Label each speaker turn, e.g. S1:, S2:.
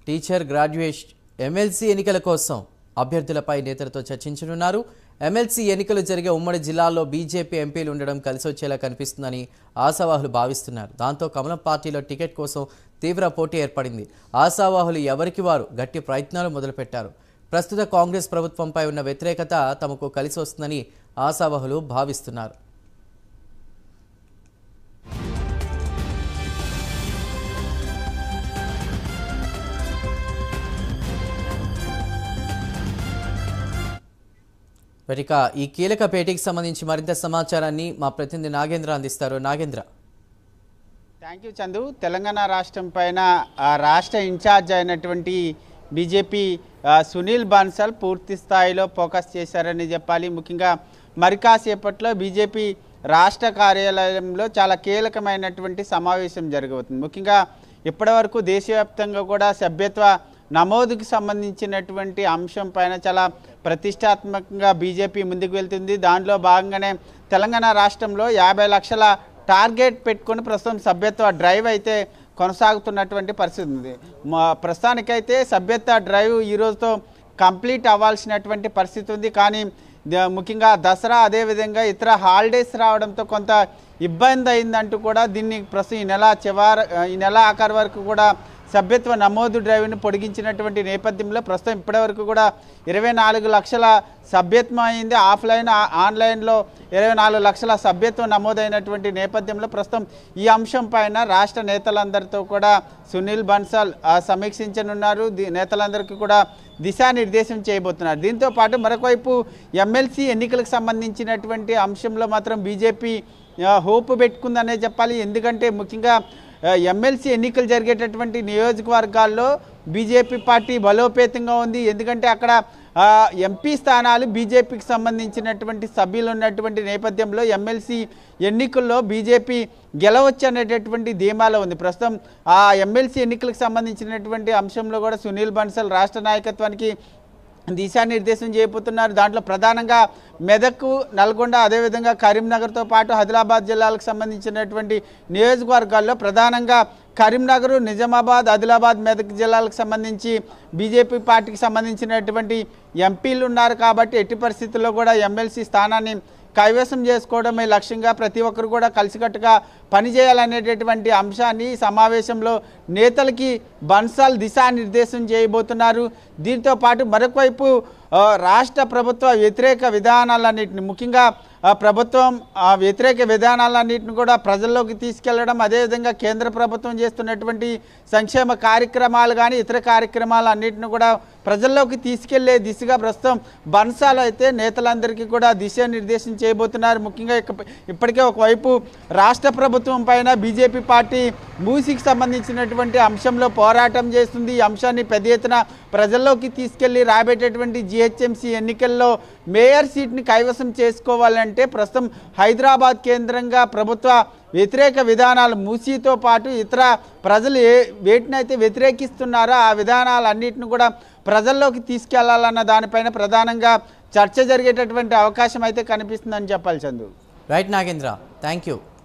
S1: teacher graduate MLC ఎన్నికల కోసం అభ్యర్థులపై నేతలతో చర్చించనున్నారు ఎమ్మెల్సీ ఎన్నికలు జరిగే ఉమ్మడి జిల్లాల్లో బీజేపీ ఎంపీలు ఉండడం కలిసి వచ్చేలా కనిపిస్తుందని ఆశావాహులు భావిస్తున్నారు దాంతో కమలం పార్టీలో టికెట్ కోసం తీవ్ర పోటీ ఏర్పడింది ఆశావాహులు ఎవరికి వారు గట్టి ప్రయత్నాలు మొదలుపెట్టారు ప్రస్తుత కాంగ్రెస్ ప్రభుత్వంపై ఉన్న వ్యతిరేకత తమకు కలిసి వస్తుందని ఆశావాహులు భావిస్తున్నారు ఇక ఈ కీలక భేటీకి సంబంధించి మరింత సమాచారాన్ని మా ప్రతినిధి నాగేంద్ర అందిస్తారు నాగేంద్ర
S2: థ్యాంక్ యూ చందు తెలంగాణ రాష్ట్రం పైన ఆ రాష్ట్ర ఇన్ఛార్జ్ అయినటువంటి బీజేపీ ఆ, సునీల్ బన్సల్ పూర్తి స్థాయిలో ఫోకస్ చేశారని చెప్పాలి ముఖ్యంగా మరి కాసేపట్లో బీజేపీ రాష్ట్ర కార్యాలయంలో చాలా కీలకమైనటువంటి సమావేశం జరగబోతుంది ముఖ్యంగా ఇప్పటివరకు దేశవ్యాప్తంగా కూడా సభ్యత్వ నమోదుకు సంబంధించినటువంటి అంశం పైన చాలా ప్రతిష్టాత్మకంగా బీజేపీ ముందుకు వెళ్తుంది దానిలో భాగంగానే తెలంగాణ రాష్ట్రంలో యాభై లక్షల టార్గెట్ పెట్టుకొని ప్రస్తుతం సభ్యత్వ డ్రైవ్ అయితే కొనసాగుతున్నటువంటి పరిస్థితి ఉంది మా ప్రస్తుతానికైతే సభ్యత్వ డ్రైవ్ ఈ రోజుతో కంప్లీట్ అవ్వాల్సినటువంటి పరిస్థితి ఉంది కానీ ద- ముఖ్యంగా దసరా అదేవిధంగా ఇతర హాలిడేస్ రావడంతో కొంత ఇబ్బంది అయిందంటూ కూడా దీన్ని ప్రస్తుతం ఈ నెల చివరి ఈ నెల ఆఖరి వరకు కూడా సభ్యత్వ నమోదు డ్రైవ్ను పొడిగించినటువంటి నేపథ్యంలో ప్రస్తుతం ఇప్పటివరకు కూడా ఇరవై నాలుగు లక్షల సభ్యత్వం అయింది ఆఫ్లైన్ ఆ- ఆన్లైన్లో ఇరవై నాలుగు లక్షల సభ్యత్వం నమోదైనటువంటి నేపథ్యంలో ప్రస్తుతం ఈ అంశం పైన రాష్ట్ర నేతలందరితో కూడా సునీల్ బన్సాల్ ఆ, సమీక్షించనున్నారు ది- నేతలందరికీ కూడా దిశానిర్దేశం చేయబోతున్నారు దీంతో పాటు మరొకవైపు ఎమ్మెల్సీ ఎన్నికలకు సంబంధించినటువంటి అంశంలో మాత్రం బీజేపీ హోప్ పెట్టుకుందనే చెప్పాలి ఎందుకంటే ముఖ్యంగా ఆ, ఎమ్మెల్సీ ఎన్నికలు జరిగేటటువంటి నియోజకవర్గాల్లో బీజేపీ పార్టీ బలోపేతంగా ఉంది ఎందుకంటే అక్కడ ఆ, ఎంపీ స్థానాలు బీజేపీకి సంబంధించినటువంటి సభ్యులు ఉన్నటువంటి నేపథ్యంలో ఎమ్మెల్సీ ఎన్నికల్లో బీజేపీ గెలవచ్చు అనేటటువంటి ధీమాలో ఉంది ప్రస్తుతం ఆ ఎమ్మెల్సీ ఎన్నికలకు సంబంధించినటువంటి అంశంలో కూడా సునీల్ బన్సల్ రాష్ట్ర నాయకత్వానికి దిశానిర్దేశం చేయబోతున్నారు దాంట్లో ప్రధానంగా మెదక్ నల్గొండ అదేవిధంగా కరీంనగర్తో పాటు ఆదిలాబాద్ జిల్లాలకు సంబంధించినటువంటి నియోజకవర్గాల్లో ప్రధానంగా కరీంనగర్ నిజామాబాద్ ఆదిలాబాద్ మెదక్ జిల్లాలకు సంబంధించి బీజేపీ పార్టీకి సంబంధించినటువంటి ఎంపీలు ఉన్నారు కాబట్టి ఎట్టి పరిస్థితుల్లో కూడా ఎమ్మెల్సీ స్థానాన్ని కైవసం చేసుకోవడమే లక్ష్యంగా ప్రతి ఒక్కరు కూడా కలిసికట్టుగా పనిచేయాలనేటటువంటి అంశాన్ని ఈ సమావేశంలో నేతలకి బన్సాల్ దిశానిర్దేశం చేయబోతున్నారు దీంతో పాటు మరొకవైపు ఆ, రాష్ట్ర ప్రభుత్వ వ్యతిరేక విధానాలన్నింటిని ముఖ్యంగా ఆ, ప్రభుత్వం ఆ వ్యతిరేక విధానాలన్నింటిని కూడా ప్రజల్లోకి తీసుకెళ్లడం అదేవిధంగా కేంద్ర ప్రభుత్వం చేస్తున్నటువంటి సంక్షేమ కార్యక్రమాలు కానీ ఇతర కార్యక్రమాలు అన్నింటిని కూడా ప్రజల్లోకి తీసుకెళ్లే దిశగా ప్రస్తుతం బన్సాలు అయితే నేతలందరికీ కూడా దిశానిర్దేశం చేయబోతున్నారు ముఖ్యంగా ఇక- ఇప్పటికే ఒకవైపు రాష్ట్ర ప్రభుత్వం పైన బీజేపీ పార్టీ మూసికి సంబంధించినటువంటి అంశంలో పోరాటం చేస్తుంది ఈ అంశాన్ని పెద్ద ఎత్తున ప్రజల్లోకి తీసుకెళ్లి రాబోయేటటువంటి జిహెచ్ఎంసీ ఎన్నికల్లో మేయర్ సీట్ని కైవసం చేసుకోవాలంటే ప్రస్తుతం హైదరాబాద్ కేంద్రంగా ప్రభుత్వ వ్యతిరేక విధానాలు మూసీతో పాటు ఇతర ప్రజలు ఏ వేటినైతే వ్యతిరేకిస్తున్నారో ఆ విధానాలన్నింటిని కూడా ప్రజల్లోకి తీసుకెళ్లాలన్న దానిపైన ప్రధానంగా చర్చ జరిగేటటువంటి అవకాశం అయితే కనిపిస్తుందని చెప్పాలి Chandu
S1: right Nagendra thank you